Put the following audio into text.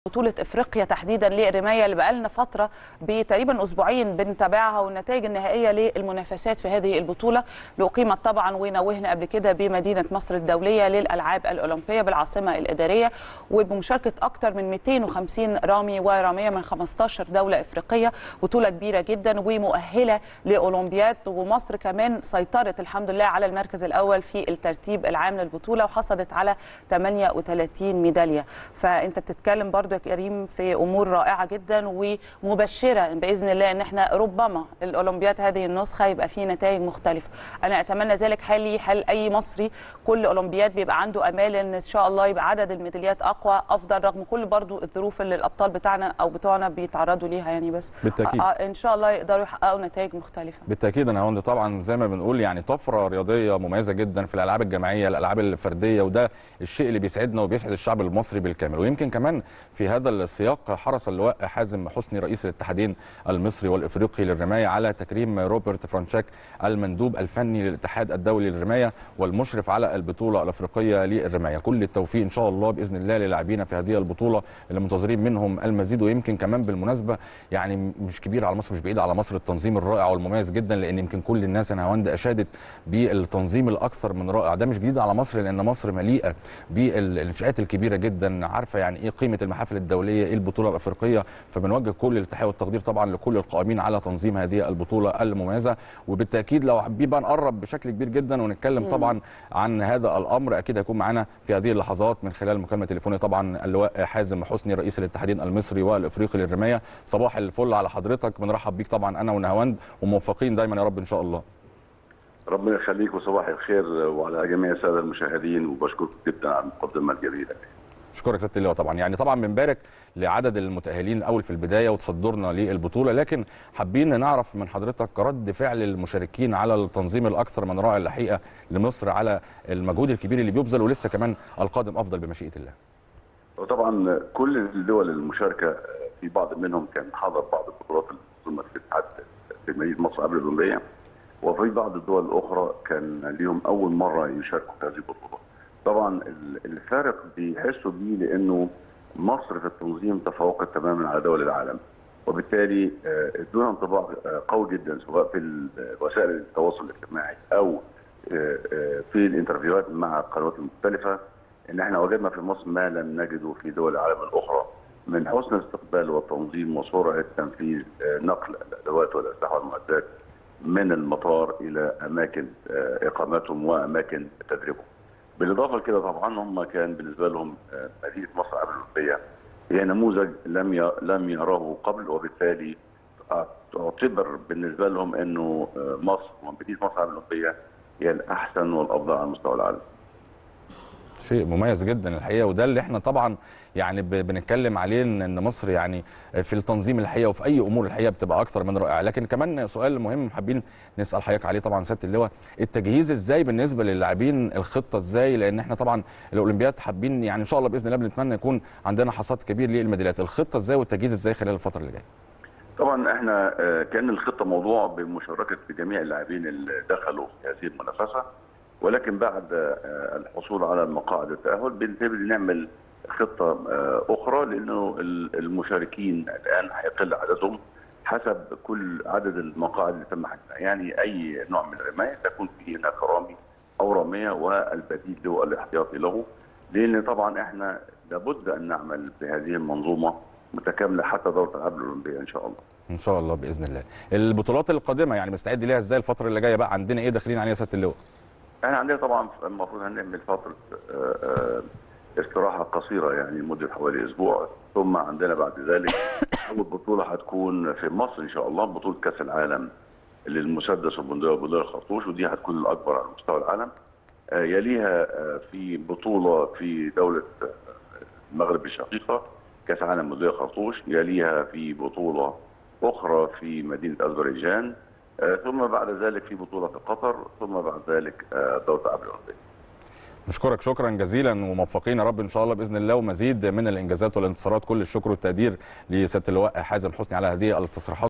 بطولة افريقيا تحديدا للرماية اللي بقالنا فترة بتقريبا اسبوعين بنتابعها والنتائج النهائية للمنافسات في هذه البطولة اللي اقيمت طبعا ونوهنا قبل كده بمدينة مصر الدولية للالعاب الاولمبية بالعاصمة الادارية وبمشاركة اكثر من 250 رامي ورامية من 15 دولة افريقية بطولة كبيرة جدا ومؤهلة لاولمبياد ومصر كمان سيطرت الحمد لله على المركز الاول في الترتيب العام للبطولة وحصلت على 38 ميدالية فانت بتتكلم برضو برضو يا كريم في امور رائعه جدا ومبشره باذن الله ان احنا ربما الاولمبياد هذه النسخه يبقى فيه نتائج مختلفه انا اتمنى ذلك حالي حال اي مصري كل اولمبياد بيبقى عنده امال ان ان شاء الله يبقى عدد الميداليات اقوى افضل رغم كل برضو الظروف اللي الابطال بتاعنا او بتوعنا بيتعرضوا ليها يعني بس بالتأكيد. آه ان شاء الله يقدروا يحققوا نتائج مختلفه بالتاكيد انا هوند طبعا زي ما بنقول يعني طفره رياضيه مميزه جدا في الالعاب الجماعيه الالعاب الفرديه وده الشيء اللي بيسعدنا وبيسعد الشعب المصري بالكامل ويمكن كمان في هذا السياق حرص اللواء حازم حسني رئيس الاتحادين المصري والافريقي للرمايه على تكريم روبرت فرانشاك المندوب الفني للاتحاد الدولي للرمايه والمشرف على البطوله الافريقيه للرمايه كل التوفيق ان شاء الله باذن الله للاعبين في هذه البطوله اللي منتظرين منهم المزيد ويمكن كمان بالمناسبه يعني مش كبير على مصر مش بعيد على مصر التنظيم الرائع والمميز جدا لان يمكن كل الناس انا هوند اشادت بالتنظيم الاكثر من رائع ده مش جديد على مصر لان مصر مليئه بالانشاءات الكبيره جدا عارفه يعني ايه قيمه المحافل الدوليه ايه البطوله الافريقيه فبنوجه كل التحيه والتقدير طبعا لكل القائمين على تنظيم هذه البطوله المميزه وبالتاكيد لو حابين بقى نقرب بشكل كبير جدا ونتكلم طبعا عن هذا الامر اكيد هيكون معانا في هذه اللحظات من خلال مكالمه تليفونيه طبعا اللواء حازم حسني رئيس الاتحادين المصري والافريقي للرمايه صباح الفل على حضرتك بنرحب بيك طبعا انا ونهاوند وموفقين دايما يا رب ان شاء الله ربنا يخليك وصباح الخير وعلى جميع الساده المشاهدين وبشكرك جدا على المقدمه الجميله اشكرك سياده اللواء طبعا يعني طبعا بنبارك لعدد المتاهلين الاول في البدايه وتصدرنا للبطوله لكن حابين نعرف من حضرتك رد فعل المشاركين على التنظيم الاكثر من رائع الحقيقه لمصر على المجهود الكبير اللي بيبذل ولسه كمان القادم افضل بمشيئه الله وطبعا كل الدول المشاركه في بعض منهم كان حضر بعض البطولات اللي نظمت في الاتحاد في مدينه مصر قبل الاولمبيه وفي بعض الدول الاخرى كان ليهم اول مره يشاركوا في هذه البطوله. طبعا الفارق بيحسوا بيه لانه مصر في التنظيم تفوقت تماما على دول العالم وبالتالي ادونا انطباع قوي جدا سواء في وسائل التواصل الاجتماعي او في الانترفيوهات مع القنوات المختلفه ان احنا وجدنا في مصر ما لم نجده في دول العالم الاخرى من حسن الاستقبال والتنظيم وسرعه تنفيذ نقل الادوات والاسلحه والمعدات من المطار الى اماكن اقامتهم واماكن تدريبهم. بالاضافه لكده طبعا هم كان بالنسبه لهم مدينه مصر قبل الاولمبيه هي نموذج لم لم يراه قبل وبالتالي تعتبر بالنسبه لهم انه مصر ومدينه مصر قبل الاولمبيه هي الاحسن والافضل على مستوى العالم. شيء مميز جدا الحقيقه وده اللي احنا طبعا يعني بنتكلم عليه ان مصر يعني في التنظيم الحقيقه وفي اي امور الحقيقه بتبقى اكثر من رائعه لكن كمان سؤال مهم حابين نسال حضرتك عليه طبعا سياده اللواء التجهيز ازاي بالنسبه للاعبين الخطه ازاي لان احنا طبعا الاولمبياد حابين يعني ان شاء الله باذن الله بنتمنى يكون عندنا حصاد كبير للميداليات الخطه ازاي والتجهيز ازاي خلال الفتره اللي جايه طبعا احنا كان الخطه موضوع بمشاركه جميع اللاعبين اللي دخلوا في هذه المنافسه ولكن بعد الحصول على مقاعد التأهل بنبتدي نعمل خطة أخرى لأنه المشاركين الآن هيقل عددهم حسب كل عدد المقاعد اللي تم حجزها يعني أي نوع من الرماية تكون فيه هناك رامي أو رامية والبديل له الاحتياطي له لأن طبعا إحنا لابد أن نعمل بهذه المنظومة متكاملة حتى دورة الألعاب الأولمبية إن شاء الله. ان شاء الله باذن الله البطولات القادمه يعني مستعد ليها ازاي الفتره اللي جايه بقى عندنا ايه داخلين عليها سياده اللواء احنا عندنا طبعا المفروض هنعمل فتره استراحه قصيره يعني لمده حوالي اسبوع ثم عندنا بعد ذلك اول بطوله هتكون في مصر ان شاء الله بطوله كاس العالم للمسدس والبندقيه وبندقيه الخرطوش ودي هتكون الاكبر على مستوى العالم يليها في بطوله في دوله المغرب الشقيقه كاس عالم بندقيه الخرطوش يليها في بطوله اخرى في مدينه اذربيجان ثم بعد ذلك في بطوله في قطر ثم بعد ذلك دوره قبل الاولمبيه. نشكرك شكرا جزيلا وموفقين يا رب ان شاء الله باذن الله ومزيد من الانجازات والانتصارات كل الشكر والتقدير لسياده اللواء حازم حسني على هذه التصريحات